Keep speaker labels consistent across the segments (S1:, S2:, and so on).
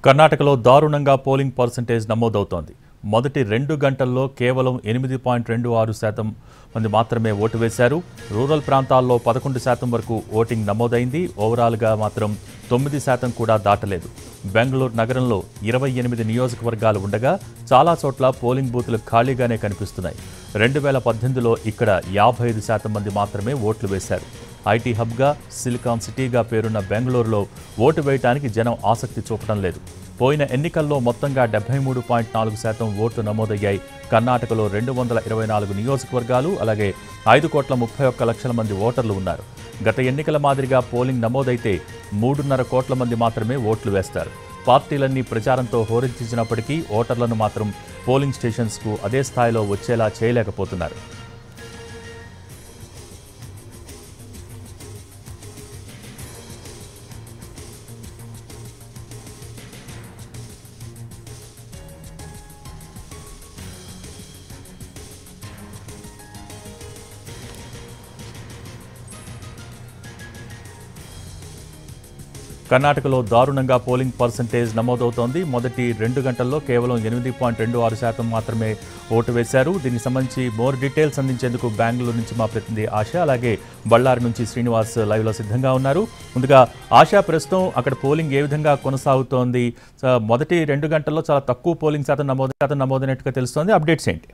S1: కర్ణాటకలో దారుణంగా polling percentage నమోదవుతోంది మొదటి రెండు గంటల్లో కేవలం ఎనిమిది పాయింట్ రెండు ఆరు శాతం మంది మాత్రమే ఓటు వేశారు రూరల్ ప్రాంతాల్లో పదకొండు శాతం వరకు ఓటింగ్ నమోదైంది ఓవరాల్గా మాత్రం తొమ్మిది శాతం కూడా దాటలేదు బెంగళూరు నగరంలో ఇరవై ఎనిమిది నియోజకవర్గాలు ఉండగా చాలా చోట్ల పోలింగ్ బూతులు ఖాళీగానే కనిపిస్తున్నాయి రెండు వేల పద్దెనిమిదిలో ఇక్కడ యాభై ఐదు శాతం మంది మాత్రమే ఓట్లు వేశారు ఐటీ హబ్గా సిలికాన్ సిటీగా పేరున్న బెంగళూరులో ఓటు వేయటానికి జనం ఆసక్తి చూపడం లేదు పోయిన ఎన్నికల్లో మొత్తంగా డెబ్బై మూడు పాయింట్ నాలుగు శాతం ఓట్లు నమోదయ్యాయి కర్ణాటకలో రెండు వందల ఇరవై నాలుగు నియోజకవర్గాలు అలాగే ఐదు కోట్ల ముప్పై ఒక్క లక్షల మంది ఓటర్లు ఉన్నారు గత ఎన్నికల మాదిరిగా పోలింగ్ నమోదైతే మూడున్నర కోట్ల మంది మాత్రమే ఓట్లు వేస్తారు పార్టీలన్నీ ప్రచారంతో హోరెత్తించినప్పటికీ ఓటర్లను మాత్రం పోలింగ్ స్టేషన్స్కు అదే స్థాయిలో వచ్చేలా చేయలేకపోతున్నారు కర్ణాటకలో దారుణంగా పోలింగ్ పర్సంటేజ్ నమోదవుతోంది మొదటి రెండు గంటల్లో కేవలం ఎనిమిది పాయింట్ రెండు ఆరు శాతం మాత్రమే ఓటు వేశారు దీనికి సంబంధించి మోర్ డీటెయిల్స్ అందించేందుకు బెంగళూరు నుంచి మా ప్రతినిధి ఆశ అలాగే బళ్ళారి నుంచి శ్రీనివాస్ లైవ్లో సిద్ధంగా ఉన్నారు ముందుగా ఆశ ప్రస్తుతం అక్కడ పోలింగ్ ఏ విధంగా కొనసాగుతోంది సో మొదటి రెండు గంటల్లో చాలా తక్కువ పోలింగ్ శాతం నమోదు శాతం నమోదైనట్టుగా తెలుస్తోంది అప్డేట్స్ ఏంటి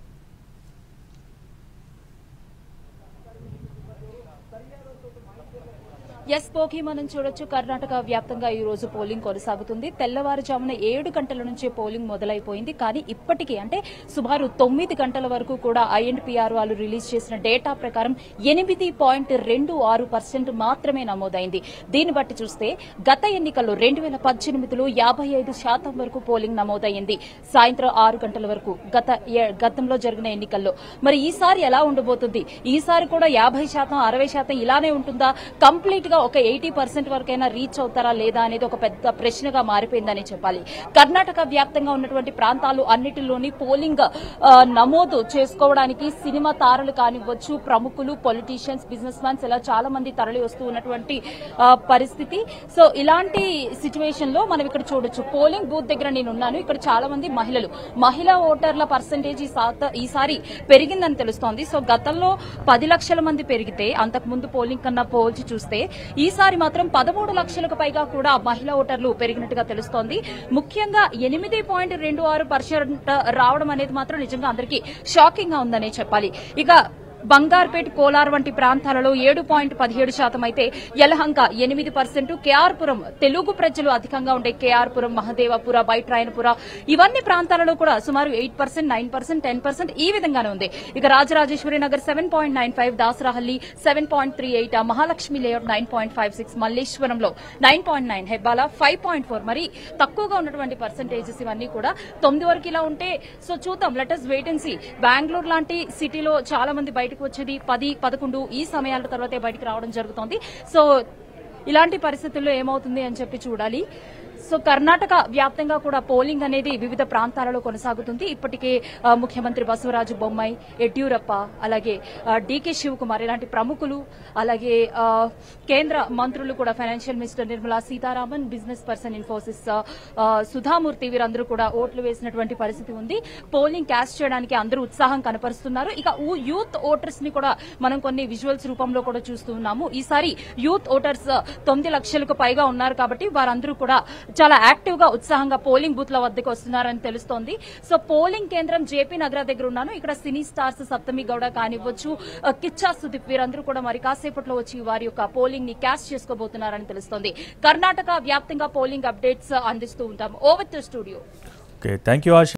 S2: ఎస్ పోకి మనం చూడొచ్చు కర్ణాటక వ్యాప్తంగా ఈ రోజు పోలింగ్ కొనసాగుతుంది తెల్లవారుజామున ఏడు గంటల నుంచే పోలింగ్ మొదలైపోయింది కానీ ఇప్పటికీ అంటే సుమారు తొమ్మిది గంటల వరకు కూడా ఐఎన్పిఆర్ వాళ్ళు రిలీజ్ చేసిన డేటా ప్రకారం ఎనిమిది పాయింట్ రెండు ఆరు పర్సెంట్ మాత్రమే నమోదైంది దీన్ని బట్టి చూస్తే గత ఎన్నికల్లో రెండు వేల పద్దెనిమిదిలో యాభై ఐదు శాతం వరకు పోలింగ్ నమోదైంది సాయంత్రం ఆరు గంటల వరకు గత ఏ- గతంలో జరిగిన ఎన్నికల్లో మరి ఈసారి ఎలా ఉండబోతుంది ఈసారి కూడా యాభై శాతం అరవై శాతం ఇలానే ఉంటుందా కంప్లీట్ గా ఒక ఎయిటీ పర్సెంట్ వరకైనా రీచ్ అవుతారా లేదా అనేది ఒక పెద్ద ప్రశ్నగా మారిపోయిందని చెప్పాలి కర్ణాటక వ్యాప్తంగా ఉన్నటువంటి ప్రాంతాలు అన్నిటిలోని పోలింగ్ ఆ, నమోదు చేసుకోవడానికి సినిమా తారలు కానివ్వచ్చు ప్రముఖులు పొలిటీషియన్స్ బిజినెస్ మ్యాన్స్ ఇలా చాలా మంది తరలి వస్తూ ఉన్నటువంటి ఆ, పరిస్థితి సో ఇలాంటి సిచ్యువేషన్ లో మనం ఇక్కడ చూడొచ్చు పోలింగ్ బూత్ దగ్గర నేను ఉన్నాను ఇక్కడ చాలా మంది మహిళలు మహిళా ఓటర్ల పర్సంటేజ్ ఈసారి పెరిగిందని తెలుస్తోంది సో గతంలో పది లక్షల మంది పెరిగితే అంతకు ముందు పోలింగ్ కన్నా పోల్చి చూస్తే ఈసారి మాత్రం పదమూడు లక్షలకు పైగా కూడా మహిళా ఓటర్లు పెరిగినట్టుగా తెలుస్తోంది ముఖ్యంగా ఎనిమిది పాయింట్ రెండు ఆరు పర్సెంట్ రావడం అనేది మాత్రం నిజంగా అందరికీ షాకింగ్ గా ఉందనే చెప్పాలి ఇక బంగార్పేట్ కోలార్ వంటి ప్రాంతాలలో ఏడు పాయింట్ పదిహేడు శాతం అయితే యలహంక ఎనిమిది పర్సెంట్ కేఆర్పురం తెలుగు ప్రజలు అధికంగా ఉండే కేఆర్పురం మహదేవపుర బైట్రాయనపుర ఇవన్నీ ప్రాంతాలలో కూడా సుమారు eight percent nine percent ten percent ఈ విధంగానే ఉంది ఇక Rajarajeshwari Nagar seven point nine five Dasarahalli seven point three eight Mahalakshmi layout nine point five six మల్లేశ్వరంలో nine point nine Hebbala five point four మరి తక్కువగా ఉన్నటువంటి పర్సంటేజెస్ ఇవన్నీ కూడా తొమ్మిది వరకు ఇలా ఉంటే సో చూద్దాం letters wait and see Bengaluru లాంటి సిటీలో చాలా మంది బయటకు వచ్చేది పది పదకొండు ఈ సమయాల తర్వాతే బయటకు రావడం జరుగుతోంది సో ఇలాంటి పరిస్థితుల్లో ఏమవుతుంది అని చెప్పి చూడాలి సో కర్ణాటక వ్యాప్తంగా కూడా పోలింగ్ అనేది వివిధ ప్రాంతాలలో కొనసాగుతుంది ఇప్పటికే ఆ, ముఖ్యమంత్రి బసవరాజు బొమ్మాయి యడ్యూరప్ప అలాగే ఆ, డీకే శివకుమార్ ఇలాంటి ప్రముఖులు అలాగే ఆ, కేంద్ర మంత్రులు కూడా financial minister Nirmala Sitharaman business person Infosys ఆ, ఆ, సుధామూర్తి వీరందరూ కూడా ఓట్లు వేసినటువంటి పరిస్థితి ఉంది పోలింగ్ క్యాస్ట్ చేయడానికి అందరూ ఉత్సాహం కనపరుస్తున్నారు ఇక ఊ- యూత్ ఓటర్స్ ని కూడా మనం కొన్ని విజువల్స్ రూపంలో కూడా చూస్తూ ఉన్నాము ఈసారి యూత్ ఓటర్స్ తొమ్మిది లక్షలకు పైగా ఉన్నారు కాబట్టి వారందరూ కూడా చాలా యాక్టివ్ గా ఉత్సాహంగా పోలింగ్ బూత్ల వద్దకు వస్తున్నారని తెలుస్తోంది సో పోలింగ్ కేంద్రం జేపీ నగర దగ్గర ఉన్నాను ఇక్కడ సినీ స్టార్స్ సప్తమి గౌడ కానివ్వచ్చు ఆ, కిచ్చా సుదీప్ వీరందరూ కూడా మరి కాసేపట్లో వచ్చి వారి యొక్క పోలింగ్ ని క్యాష్ చేసుకోబోతున్నారని తెలుస్తోంది కర్ణాటక వ్యాప్తంగా పోలింగ్ అప్డేట్స్ అందిస్తూ ఉంటాం over to studio
S1: okay thank you Asha